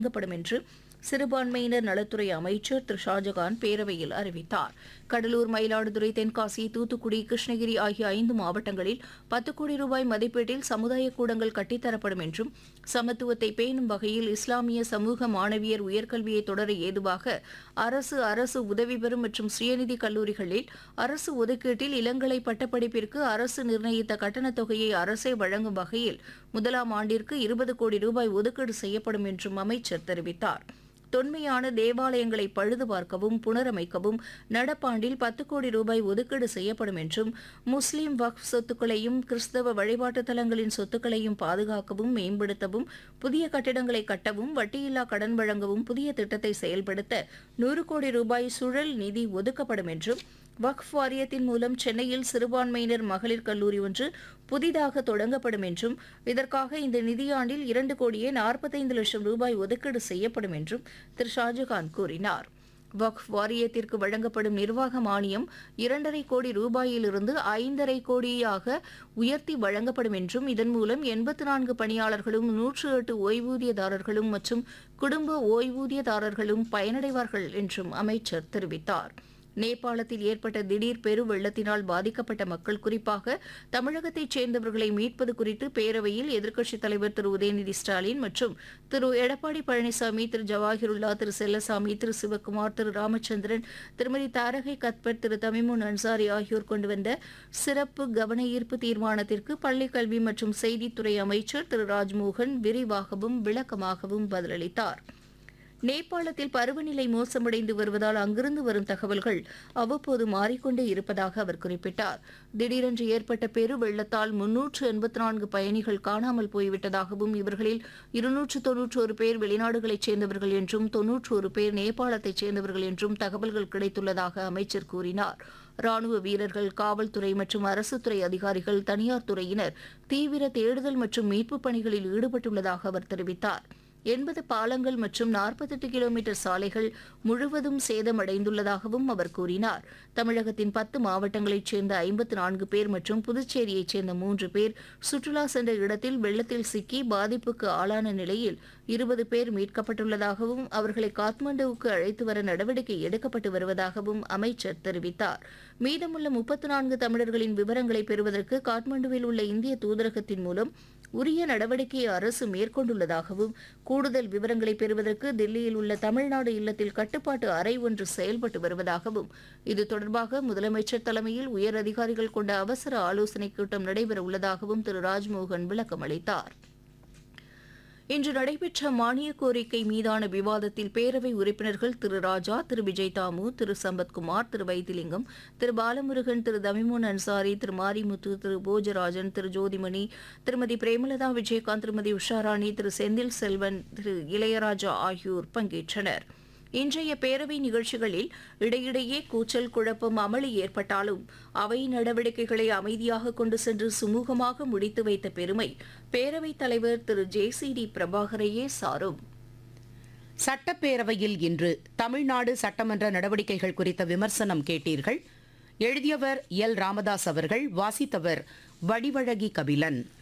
வழங்கப்படும் என்று சிறுபான்மையினர் நலத்துறை அமைச்சர் திரு ஷாஜகான் பேரவையில் அறிவித்தார் கடலூர் மயிலாடுதுறை தென்காசி தூத்துக்குடி கிருஷ்ணகிரி ஆகிய ஐந்து மாவட்டங்களில் பத்து கோடி ரூபாய் மதிப்பீட்டில் சமுதாய கூடங்கள் கட்டித்தரப்படும் என்றும் சமத்துவத்தை பேணும் வகையில் இஸ்லாமிய சமூக மாணவியர் உயர்கல்வியை தொடர ஏதுவாக அரசு அரசு உதவி பெறும் மற்றும் சுயநிதி கல்லூரிகளில் அரசு ஒதுக்கீட்டில் இளங்கலை பட்டப்படிப்பிற்கு அரசு நிர்ணயித்த கட்டணத் தொகையை அரசே வழங்கும் வகையில் முதலாம் ஆண்டிற்கு இருபது கோடி ரூபாய் ஒதுக்கீடு செய்யப்படும் என்றும் அமைச்சர் தெரிவித்தார் தொன்மையான தேவாலயங்களை பழுது பார்க்கவும் புனரமைக்கவும் நடப்பாண்டில் பத்து கோடி ரூபாய் ஒதுக்கீடு செய்யப்படும் என்றும் முஸ்லிம் வக்ஃப் சொத்துக்களையும் கிறிஸ்தவ வழிபாட்டுத் தலங்களின் சொத்துக்களையும் பாதுகாக்கவும் மேம்படுத்தவும் புதிய கட்டிடங்களை கட்டவும் வட்டியில்லா கடன் வழங்கவும் புதிய திட்டத்தை செயல்படுத்த நூறு கோடி ரூபாய் சுழல் நிதி ஒதுக்கப்படும் என்றும் வக்ஃப் வாரியத்தின் மூலம் சென்னையில் சிறுபான்மையினர் மகளிர் கல்லூரி ஒன்று புதிதாக தொடங்கப்படும் என்றும் இதற்காக இந்த நிதியாண்டில் இரண்டு கோடியே நாற்பத்தைந்து லட்சம் ரூபாய் ஒதுக்கீடு செய்யப்படும் என்றும் திரு ஷாஜகான் கூறினார் வக்ஃப் வாரியத்திற்கு வழங்கப்படும் நிர்வாக மானியம் இரண்டரை கோடி ரூபாயிலிருந்து ஐந்தரை கோடியாக உயர்த்தி வழங்கப்படும் என்றும் இதன் மூலம் எண்பத்து நான்கு பணியாளர்களும் நூற்று எட்டு ஓய்வூதியதாரர்களும் மற்றும் குடும்ப ஓய்வூதியதாரர்களும் பயனடைவார்கள் என்றும் அமைச்சர் தெரிவித்தார் நேபாளத்தில் ஏற்பட்ட திடீர் பெருவெள்ளத்தினால் பாதிக்கப்பட்ட மக்கள் குறிப்பாக தமிழகத்தைச் சேர்ந்தவர்களை மீட்பது குறித்து பேரவையில் எதிர்க்கட்சித் தலைவர் திரு உதயநிதி ஸ்டாலின் மற்றும் திரு எடப்பாடி பழனிசாமி திரு ஜவாஹிருல்லா திரு செல்லசாமி திரு சிவக்குமார் திரு ராமச்சந்திரன் திருமதி தாரகை கத்பர் திரு தமிமுன் அன்சாரி ஆகியோர் கொண்டு வந்த சிறப்பு கவன ஈர்ப்பு தீர்மானத்திற்கு பள்ளிக் கல்வி மற்றும் செய்தித்துறை அமைச்சர் திரு ராஜ்மோகன் விரிவாகவும் விளக்கமாகவும் பதிலளித்தார் நேபாளத்தில் பருவநிலை மோசமடைந்து வருவதால் அங்கிருந்து வரும் தகவல்கள் அவ்வப்போது மாறிக்கொண்டே இருப்பதாக அவர் குறிப்பிட்டார் திடீரென்று ஏற்பட்ட பெரு வெள்ளத்தால் முன்னூற்று எண்பத்தி நான்கு பயணிகள் காணாமல் போய்விட்டதாகவும் இவர்களில் இருநூற்று தொன்னூற்றோரு பேர் வெளிநாடுகளைச் சேர்ந்தவர்கள் என்றும் தொன்னூற்றோரு பேர் நேபாளத்தைச் சேர்ந்தவர்கள் என்றும் தகவல்கள் கிடைத்துள்ளதாக அமைச்சர் கூறினார் ராணுவ வீரர்கள் காவல்துறை மற்றும் அரசுத்துறை அதிகாரிகள் தனியார் துறையினர் தீவிர தேடுதல் மற்றும் மீட்புப் பணிகளில் ஈடுபட்டுள்ளதாக அவர் தெரிவித்தார் எண்பது பாலங்கள் மற்றும் நாற்பத்தெட்டு கிலோமீட்டர் சாலைகள் முழுவதும் சேதமடைந்துள்ளதாகவும் அவர் கூறினார் தமிழகத்தின் பத்து மாவட்டங்களைச் சேர்ந்த ஐம்பத்து நான்கு பேர் மற்றும் புதுச்சேரியைச் சேர்ந்த மூன்று பேர் சுற்றுலா சென்ற இடத்தில் வெள்ளத்தில் சிக்கி பாதிப்புக்கு ஆளான நிலையில் இருபது பேர் மீட்கப்பட்டுள்ளதாகவும் அவர்களை காத்மண்டுவுக்கு அழைத்து வர நடவடிக்கை எடுக்கப்பட்டு வருவதாகவும் அமைச்சர் தெரிவித்தார் மீதமுள்ள முப்பத்து நான்கு தமிழர்களின் விவரங்களை பெறுவதற்கு காட்மாண்டுவில் உள்ள இந்திய தூதரகத்தின் மூலம் உரிய நடவடிக்கையை அரசு மேற்கொண்டுள்ளதாகவும் கூடுதல் விவரங்களை பெறுவதற்கு தில்லியில் உள்ள தமிழ்நாடு இல்லத்தில் கட்டுப்பாட்டு அறை ஒன்று செயல்பட்டு வருவதாகவும் இது தொடர்பாக முதலமைச்சர் தலைமையில் உயர் அதிகாரிகள் கொண்ட அவசர ஆலோசனைக் கூட்டம் நடைபெற உள்ளதாகவும் திரு ராஜ்மோகன் விளக்கம் அளித்தார் இன்று நடைபெற்ற மானிய கோரிக்கை மீதான விவாதத்தில் பேரவை உறுப்பினர்கள் திரு ராஜா திரு விஜய் தாமு திரு சம்பத்குமார் திரு வைத்திலிங்கம் திரு பாலமுருகன் திரு தமிமுன் அன்சாரி திரு மாரிமுத்து திரு போஜராஜன் திரு ஜோதிமணி திருமதி பிரேமலதா விஜயகாந்த் திருமதி உஷாராணி திரு செந்தில் செல்வன் திரு இளையராஜா ஆகியோர் பங்கேற்றனர் இன்றைய பேரவை நிகழ்ச்சிகளில் இடையிடையே கூச்சல் குழப்பம் அமளி ஏற்பட்டாலும் அவை நடவடிக்கைகளை அமைதியாக கொண்டு சென்று சுமூகமாக முடித்து வைத்த பெருமை பேரவைத் தலைவர் திரு ஜே சி டி பிரபாகரையே சாரும் சட்டப்பேரவையில் இன்று தமிழ்நாடு சட்டமன்ற நடவடிக்கைகள் குறித்த விமர்சனம் கேட்டீர்கள் எழுதியவர் எல் ராமதாஸ் அவர்கள் வாசித்தவர் வடிவழகி கபிலன்